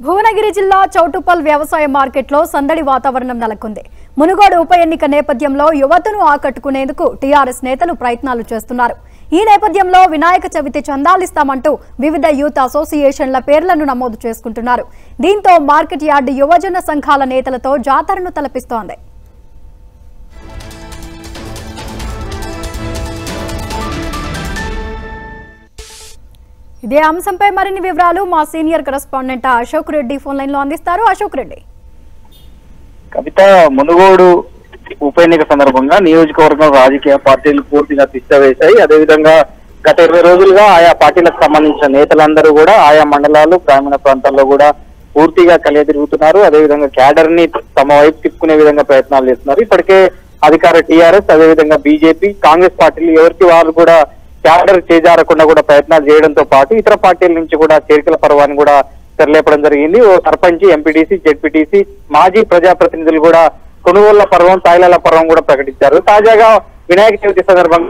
భువనగిరి జిల్లా చౌటుప్పల్ వ్యవసాయ మార్కెట్లో సందడి వాతావరణం నెలకొంది మునుగోడు ఉప ఎన్నిక నేపథ్యంలో యువతను ఆకట్టుకునేందుకు టీఆర్ఎస్ నేతలు ప్రయత్నాలు చేస్తున్నారు ఈ నేపథ్యంలో వినాయక చవితి చందాలిస్తామంటూ వివిధ యూత్ అసోసియేషన్ల పేర్లను నమోదు చేసుకుంటున్నారు దీంతో మార్కెట్ యార్డు యువజన సంఘాల నేతలతో జాతరను తలపిస్తోంది ఇదే అంశంపై మరిన్ని వివరాలు మా senior correspondent Ashok Reddy phone line లో అందిస్తారు అశోక్ రెడ్డి కవిత మునుగోడు ఉప ఎన్నిక సందర్భంగా నియోజకవర్గం రాజకీయ పార్టీలు పూర్తిగా తిష్టవేశాయి అదేవిధంగా గత ఇరవై రోజులుగా ఆయా పార్టీలకు సంబంధించిన నేతలందరూ కూడా ఆయా మండలాలు గ్రామీణ ప్రాంతాల్లో కూడా పూర్తిగా కలియ తిరుగుతున్నారు అదేవిధంగా క్యాడర్ ని తమ వైపు తిప్పుకునే విధంగా ప్రయత్నాలు చేస్తున్నారు ఇప్పటికే అధికార టీఆర్ఎస్ అదేవిధంగా బీజేపీ కాంగ్రెస్ పార్టీలు ఎవరికి వారు కూడా క్యాడర్ చేజారకుండా కూడా ప్రయత్నాలు చేయడంతో పాటు ఇతర పార్టీల నుంచి కూడా చేరికల పర్వాన్ని కూడా తెరలేపడం జరిగింది ఓ సర్పంచ్ ఎంపీటీసీ జెడ్పీటీసీ మాజీ ప్రజాప్రతినిధులు కూడా కొనుగోళ్ల పర్వం తాయిలాల పర్వం కూడా ప్రకటించారు తాజాగా వినాయక చవితి సందర్భంగా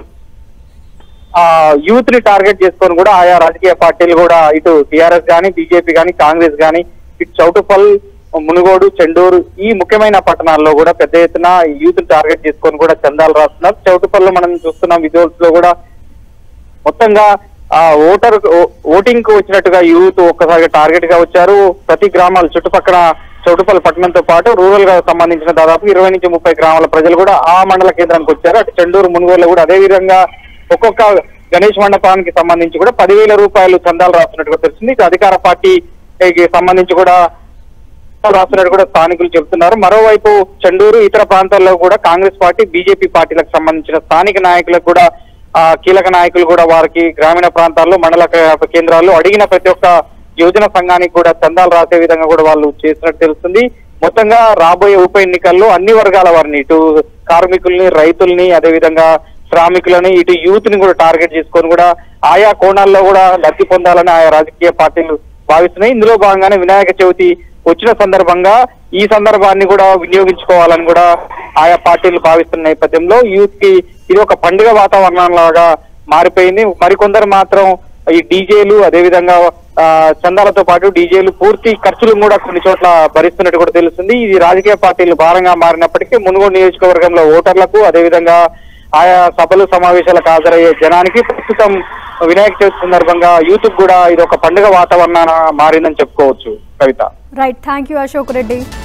ఆ యూత్ ని టార్గెట్ చేసుకొని కూడా ఆయా రాజకీయ పార్టీలు కూడా ఇటు టీఆర్ఎస్ గానీ బీజేపీ గానీ కాంగ్రెస్ గానీ ఇటు చౌటుపల్ మునుగోడు చెండూరు ఈ ముఖ్యమైన పట్టణాల్లో కూడా పెద్ద ఎత్తున యూత్ ని టార్గెట్ చేసుకొని కూడా చందాలు రాస్తున్నారు చౌటుపల్లో మనం చూస్తున్నాం విజువల్స్ లో కూడా మొత్తంగా ఆ ఓటర్ ఓటింగ్ కు వచ్చినట్టుగా యూత్ ఒక్కసారిగా టార్గెట్ గా వచ్చారు ప్రతి గ్రామాల చుట్టుపక్కల చౌటుపల్లి పట్టణంతో పాటు రూరల్ గా సంబంధించిన దాదాపు ఇరవై నుంచి ముప్పై గ్రామాల ప్రజలు కూడా ఆ మండల కేంద్రానికి వచ్చారు అటు చెండూరు మునుగోలు కూడా అదే విధంగా ఒక్కొక్క గణేష్ మండపానికి సంబంధించి కూడా పదివేల రూపాయలు చందాలు రాస్తున్నట్టుగా తెలిసింది ఇటు అధికార పార్టీకి సంబంధించి కూడా రాస్తున్నట్టు కూడా స్థానికులు చెబుతున్నారు మరోవైపు చెండూరు ఇతర ప్రాంతాల్లో కూడా కాంగ్రెస్ పార్టీ బీజేపీ పార్టీలకు సంబంధించిన స్థానిక నాయకులకు కూడా ఆ కీలక నాయకులు కూడా వారికి గ్రామీణ ప్రాంతాల్లో మండల కే- కేంద్రాల్లో అడిగిన ప్రతి ఒక్క యువజన సంఘానికి కూడా చందాలు రాసే విధంగా కూడా వాళ్ళు చేసినట్టు తెలుస్తుంది మొత్తంగా రాబోయే ఉప ఎన్నికల్లో అన్ని వర్గాల వారిని ఇటు కార్మికుల్ని రైతుల్ని అదేవిధంగా శ్రామికులని ఇటు యూత్ ని కూడా టార్గెట్ చేసుకొని కూడా ఆయా కోణాల్లో కూడా లబ్ధి పొందాలని ఆయా రాజకీయ పార్టీలు భావిస్తున్నాయి ఇందులో భాగంగానే వినాయక చవితి వచ్చిన సందర్భంగా ఈ సందర్భాన్ని కూడా వినియోగించుకోవాలని కూడా ఆయా పార్టీలు భావిస్తున్న నేపథ్యంలో యూత్ కి ఇది ఒక పండుగ వాతావరణం లాగా మారిపోయింది మరికొందరు మాత్రం ఈ డీజేలు అదేవిధంగా ఆ, చందాలతో పాటు డీజేలు పూర్తి ఖర్చులు కూడా కొన్ని చోట్ల భరిస్తున్నట్టు కూడా తెలుస్తుంది ఇది రాజకీయ పార్టీలు భారంగా మారినప్పటికీ మునుగోడు నియోజకవర్గంలో ఓటర్లకు అదేవిధంగా ఆయా సభలు సమావేశాలకు హాజరయ్యే జనానికి ప్రస్తుతం వినాయక చవితి సందర్భంగా యూత్ కూడా ఇది ఒక పండుగ వాతావరణాన మారిందని చెప్పుకోవచ్చు Kavitha right thank you Ashok Reddy